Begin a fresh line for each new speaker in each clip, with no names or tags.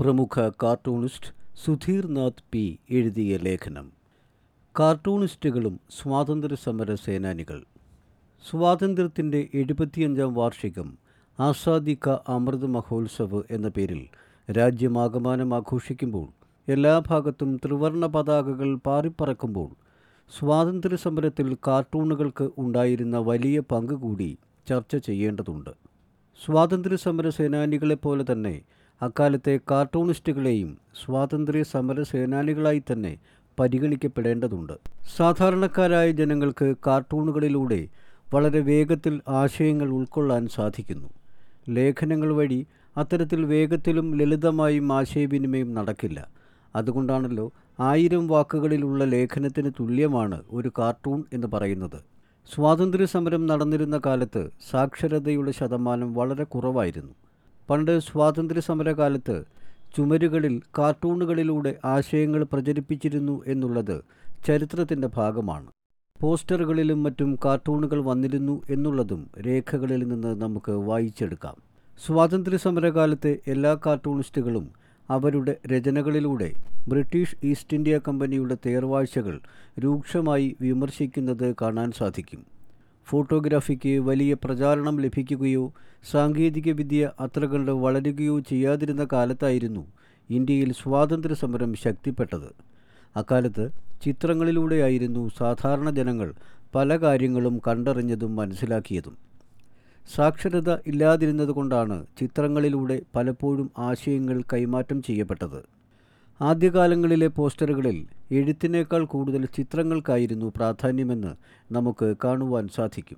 പ്രമുഖ cartoonist Sudheer Nath P എഴുതിയ ലേഖനം കാർട്ടൂണിസ്റ്റുകളും സ്വാതന്ത്ര്യസമര സേനാനികൾ സ്വാതന്ത്ര്യത്തിൻ്റെ എഴുപത്തിയഞ്ചാം വാർഷികം ആസാദി കാ അമൃത് മഹോത്സവ് എന്ന പേരിൽ രാജ്യമാകമാനം ആഘോഷിക്കുമ്പോൾ എല്ലാ ഭാഗത്തും ത്രിവർണ പതാകകൾ പാറിപ്പറക്കുമ്പോൾ സ്വാതന്ത്ര്യ സമരത്തിൽ കാർട്ടൂണുകൾക്ക് ഉണ്ടായിരുന്ന വലിയ പങ്ക് കൂടി ചർച്ച ചെയ്യേണ്ടതുണ്ട് സ്വാതന്ത്ര്യ സമര സേനാനികളെപ്പോലെ തന്നെ അക്കാലത്തെ കാർട്ടൂണിസ്റ്റുകളെയും സ്വാതന്ത്ര്യ സമര സേനാനികളായി തന്നെ പരിഗണിക്കപ്പെടേണ്ടതുണ്ട് സാധാരണക്കാരായ ജനങ്ങൾക്ക് കാർട്ടൂണുകളിലൂടെ വളരെ വേഗത്തിൽ ആശയങ്ങൾ ഉൾക്കൊള്ളാൻ സാധിക്കുന്നു ലേഖനങ്ങൾ വഴി അത്തരത്തിൽ വേഗത്തിലും ലളിതമായും ആശയവിനിമയം നടക്കില്ല അതുകൊണ്ടാണല്ലോ ആയിരം വാക്കുകളിലുള്ള ലേഖനത്തിന് തുല്യമാണ് ഒരു കാർട്ടൂൺ എന്ന് പറയുന്നത് സ്വാതന്ത്ര്യ സമരം നടന്നിരുന്ന കാലത്ത് സാക്ഷരതയുടെ ശതമാനം വളരെ കുറവായിരുന്നു പണ്ട് സ്വാതന്ത്ര്യ സമരകാലത്ത് ചുമരുകളിൽ കാർട്ടൂണുകളിലൂടെ ആശയങ്ങൾ പ്രചരിപ്പിച്ചിരുന്നു എന്നുള്ളത് ചരിത്രത്തിൻ്റെ ഭാഗമാണ് പോസ്റ്ററുകളിലും മറ്റും കാർട്ടൂണുകൾ വന്നിരുന്നു എന്നുള്ളതും രേഖകളിൽ നിന്ന് നമുക്ക് വായിച്ചെടുക്കാം സ്വാതന്ത്ര്യ സമരകാലത്തെ എല്ലാ കാർട്ടൂണിസ്റ്റുകളും അവരുടെ രചനകളിലൂടെ ബ്രിട്ടീഷ് ഈസ്റ്റ് ഇന്ത്യ കമ്പനിയുടെ തേർവാഴ്ചകൾ രൂക്ഷമായി വിമർശിക്കുന്നത് കാണാൻ സാധിക്കും ഫോട്ടോഗ്രാഫിക്ക് വലിയ പ്രചാരണം ലഭിക്കുകയോ സാങ്കേതികവിദ്യ അത്ര കണ്ട് വളരുകയോ ചെയ്യാതിരുന്ന കാലത്തായിരുന്നു ഇന്ത്യയിൽ സ്വാതന്ത്ര്യ സമരം ശക്തിപ്പെട്ടത് അക്കാലത്ത് ചിത്രങ്ങളിലൂടെയായിരുന്നു സാധാരണ ജനങ്ങൾ പല കാര്യങ്ങളും കണ്ടറിഞ്ഞതും മനസ്സിലാക്കിയതും സാക്ഷരത ഇല്ലാതിരുന്നതുകൊണ്ടാണ് ചിത്രങ്ങളിലൂടെ പലപ്പോഴും ആശയങ്ങൾ കൈമാറ്റം ചെയ്യപ്പെട്ടത് ആദ്യകാലങ്ങളിലെ പോസ്റ്ററുകളിൽ എഴുത്തിനേക്കാൾ കൂടുതൽ ചിത്രങ്ങൾക്കായിരുന്നു പ്രാധാന്യമെന്ന് നമുക്ക് കാണുവാൻ സാധിക്കും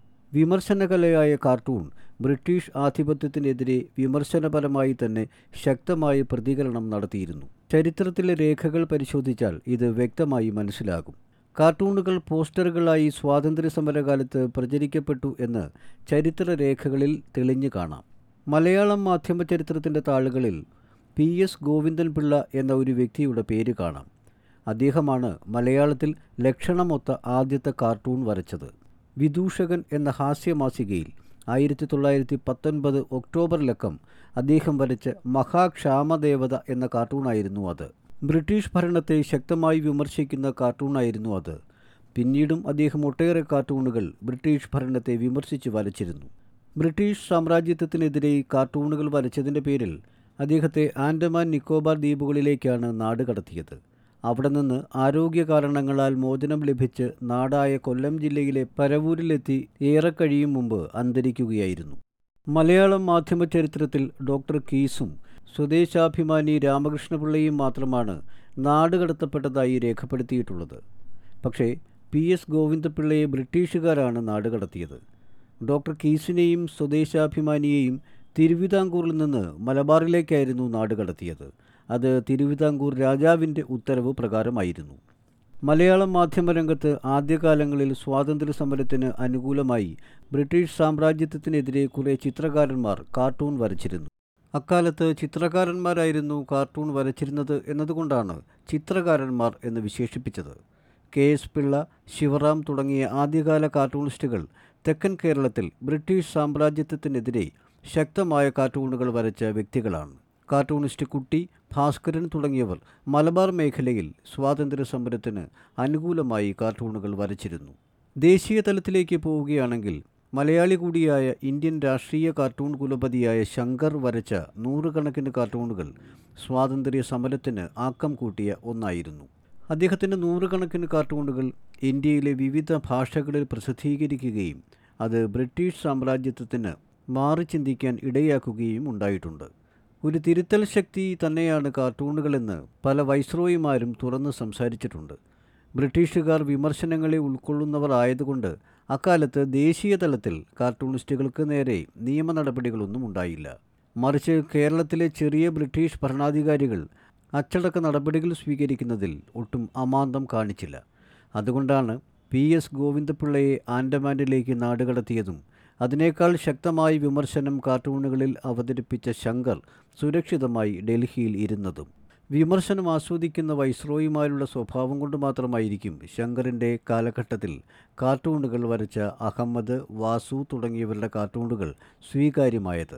വിമർശനകലയായ കാർട്ടൂൺ ബ്രിട്ടീഷ് ആധിപത്യത്തിനെതിരെ വിമർശനപരമായി തന്നെ ശക്തമായ പ്രതികരണം നടത്തിയിരുന്നു ചരിത്രത്തിലെ രേഖകൾ പരിശോധിച്ചാൽ ഇത് വ്യക്തമായി മനസ്സിലാകും കാർട്ടൂണുകൾ പോസ്റ്ററുകളായി സ്വാതന്ത്ര്യ സമരകാലത്ത് പ്രചരിക്കപ്പെട്ടു എന്ന് ചരിത്രരേഖകളിൽ തെളിഞ്ഞു കാണാം മലയാളം മാധ്യമ ചരിത്രത്തിൻ്റെ താളുകളിൽ പി എസ് ഗോവിന്ദൻപിള്ള എന്ന ഒരു വ്യക്തിയുടെ പേര് കാണാം അദ്ദേഹമാണ് മലയാളത്തിൽ ലക്ഷണമൊത്ത ആദ്യത്തെ കാർട്ടൂൺ വരച്ചത് വിദൂഷകൻ എന്ന ഹാസ്യമാസികയിൽ ആയിരത്തി തൊള്ളായിരത്തി പത്തൊൻപത് ഒക്ടോബർ ലക്കം അദ്ദേഹം വരച്ച മഹാക്ഷാമദേവത എന്ന കാർട്ടൂണായിരുന്നു അത് ബ്രിട്ടീഷ് ഭരണത്തെ ശക്തമായി വിമർശിക്കുന്ന കാർട്ടൂണായിരുന്നു അത് പിന്നീടും അദ്ദേഹം ഒട്ടേറെ കാർട്ടൂണുകൾ ബ്രിട്ടീഷ് ഭരണത്തെ വിമർശിച്ച് വരച്ചിരുന്നു ബ്രിട്ടീഷ് സാമ്രാജ്യത്വത്തിനെതിരെ കാർട്ടൂണുകൾ വരച്ചതിൻ്റെ പേരിൽ അദ്ദേഹത്തെ ആൻഡമാൻ നിക്കോബാർ ദ്വീപുകളിലേക്കാണ് നാട് കടത്തിയത് അവിടെ നിന്ന് ആരോഗ്യ കാരണങ്ങളാൽ മോചനം ലഭിച്ച് നാടായ കൊല്ലം ജില്ലയിലെ പരവൂരിലെത്തി ഏറെ കഴിയും മുമ്പ് അന്തരിക്കുകയായിരുന്നു മലയാളം മാധ്യമ ചരിത്രത്തിൽ ഡോക്ടർ കീസും സ്വദേശാഭിമാനി രാമകൃഷ്ണപിള്ളയും മാത്രമാണ് നാട് കടത്തപ്പെട്ടതായി രേഖപ്പെടുത്തിയിട്ടുള്ളത് പക്ഷേ പി എസ് ഗോവിന്ദപിള്ളയെ ബ്രിട്ടീഷുകാരാണ് നാട് കടത്തിയത് ഡോക്ടർ കീസിനെയും സ്വദേശാഭിമാനിയെയും തിരുവിതാംകൂറിൽ നിന്ന് മലബാറിലേക്കായിരുന്നു നാട് കടത്തിയത് അത് തിരുവിതാംകൂർ രാജാവിൻ്റെ ഉത്തരവ് പ്രകാരമായിരുന്നു മലയാളം മാധ്യമരംഗത്ത് ആദ്യകാലങ്ങളിൽ സ്വാതന്ത്ര്യ സമരത്തിന് അനുകൂലമായി ബ്രിട്ടീഷ് സാമ്രാജ്യത്വത്തിനെതിരെ കുറേ ചിത്രകാരന്മാർ കാർട്ടൂൺ വരച്ചിരുന്നു അക്കാലത്ത് ചിത്രകാരന്മാരായിരുന്നു കാർട്ടൂൺ വരച്ചിരുന്നത് എന്നതുകൊണ്ടാണ് ചിത്രകാരന്മാർ എന്ന് വിശേഷിപ്പിച്ചത് കെ എസ് പിള്ള ശിവറാം തുടങ്ങിയ ആദ്യകാല കാർട്ടൂണിസ്റ്റുകൾ തെക്കൻ കേരളത്തിൽ ബ്രിട്ടീഷ് സാമ്രാജ്യത്വത്തിനെതിരെ ശക്തമായ കാർട്ടൂണുകൾ വരച്ച വ്യക്തികളാണ് കാർട്ടൂണിസ്റ്റ് കുട്ടി ഭാസ്കരൻ തുടങ്ങിയവർ മലബാർ മേഖലയിൽ സ്വാതന്ത്ര്യ സമരത്തിന് അനുകൂലമായി കാർട്ടൂണുകൾ വരച്ചിരുന്നു ദേശീയ തലത്തിലേക്ക് പോവുകയാണെങ്കിൽ മലയാളി കൂടിയായ ഇന്ത്യൻ രാഷ്ട്രീയ കാർട്ടൂൺ കുലപതിയായ ശങ്കർ വരച്ച നൂറുകണക്കിന് കാർട്ടൂണുകൾ സ്വാതന്ത്ര്യ സമരത്തിന് ആക്കം കൂട്ടിയ ഒന്നായിരുന്നു അദ്ദേഹത്തിൻ്റെ നൂറുകണക്കിന് കാർട്ടൂണുകൾ ഇന്ത്യയിലെ വിവിധ ഭാഷകളിൽ പ്രസിദ്ധീകരിക്കുകയും അത് ബ്രിട്ടീഷ് സാമ്രാജ്യത്വത്തിന് മാറി ചിന്തിക്കാൻ ഇടയാക്കുകയും ഉണ്ടായിട്ടുണ്ട് ഒരു തിരുത്തൽ ശക്തി തന്നെയാണ് കാർട്ടൂണുകളെന്ന് പല വൈസ്രോയിമാരും തുറന്ന് സംസാരിച്ചിട്ടുണ്ട് ബ്രിട്ടീഷുകാർ വിമർശനങ്ങളെ ഉൾക്കൊള്ളുന്നവർ ആയതുകൊണ്ട് അക്കാലത്ത് ദേശീയ തലത്തിൽ കാർട്ടൂണിസ്റ്റുകൾക്ക് നേരെ നിയമ നടപടികളൊന്നും ഉണ്ടായില്ല മറിച്ച് കേരളത്തിലെ ചെറിയ ബ്രിട്ടീഷ് ഭരണാധികാരികൾ അച്ചടക്ക നടപടികൾ സ്വീകരിക്കുന്നതിൽ ഒട്ടും അമാന്തം കാണിച്ചില്ല അതുകൊണ്ടാണ് പി എസ് ഗോവിന്ദപിള്ളയെ ആൻഡമാനിലേക്ക് നാടുകടത്തിയതും അതിനേക്കാൾ ശക്തമായ വിമർശനം കാർട്ടൂണുകളിൽ അവതരിപ്പിച്ച ശങ്കർ സുരക്ഷിതമായി ഡൽഹിയിൽ ഇരുന്നതും വിമർശനം ആസ്വദിക്കുന്ന വൈസ്രോയിമാരുടെ സ്വഭാവം കൊണ്ട് മാത്രമായിരിക്കും ശങ്കറിൻ്റെ കാലഘട്ടത്തിൽ കാർട്ടൂണുകൾ വരച്ച അഹമ്മദ് വാസു തുടങ്ങിയവരുടെ കാർട്ടൂണുകൾ സ്വീകാര്യമായത്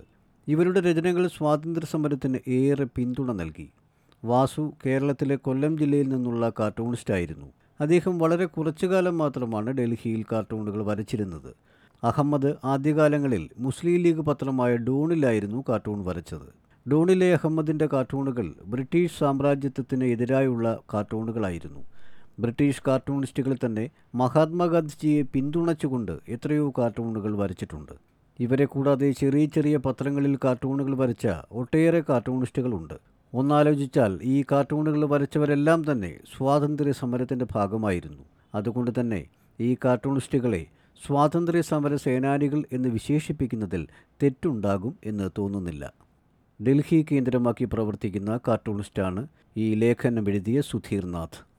ഇവരുടെ രചനകൾ സ്വാതന്ത്ര്യ സമരത്തിന് ഏറെ പിന്തുണ നൽകി വാസു കേരളത്തിലെ കൊല്ലം ജില്ലയിൽ നിന്നുള്ള കാർട്ടൂണിസ്റ്റായിരുന്നു അദ്ദേഹം വളരെ കുറച്ചു കാലം മാത്രമാണ് ഡൽഹിയിൽ കാർട്ടൂണുകൾ വരച്ചിരുന്നത് അഹമ്മദ് ആദ്യകാലങ്ങളിൽ മുസ്ലിം ലീഗ് പത്രമായ ഡൂണിലായിരുന്നു കാർട്ടൂൺ വരച്ചത് ഡൂണിലെ അഹമ്മദിൻ്റെ കാർട്ടൂണുകൾ ബ്രിട്ടീഷ് സാമ്രാജ്യത്വത്തിന് എതിരായുള്ള കാർട്ടൂണുകളായിരുന്നു ബ്രിട്ടീഷ് കാർട്ടൂണിസ്റ്റുകൾ തന്നെ മഹാത്മാഗാന്ധിജിയെ പിന്തുണച്ചുകൊണ്ട് എത്രയോ കാർട്ടൂണുകൾ വരച്ചിട്ടുണ്ട് ഇവരെ കൂടാതെ ചെറിയ ചെറിയ പത്രങ്ങളിൽ കാർട്ടൂണുകൾ വരച്ച ഒട്ടേറെ കാർട്ടൂണിസ്റ്റുകളുണ്ട് ഒന്നാലോചിച്ചാൽ ഈ കാർട്ടൂണുകൾ വരച്ചവരെല്ലാം തന്നെ സ്വാതന്ത്ര്യ സമരത്തിൻ്റെ ഭാഗമായിരുന്നു അതുകൊണ്ട് തന്നെ ഈ കാർട്ടൂണിസ്റ്റുകളെ സ്വാതന്ത്ര്യ സമര സേനാനികൾ എന്ന് വിശേഷിപ്പിക്കുന്നതിൽ തെറ്റുണ്ടാകും എന്ന് തോന്നുന്നില്ല ഡൽഹി കേന്ദ്രമാക്കി പ്രവർത്തിക്കുന്ന കാർട്ടൂണിസ്റ്റാണ് ഈ ലേഖനം എഴുതിയ സുധീർനാഥ്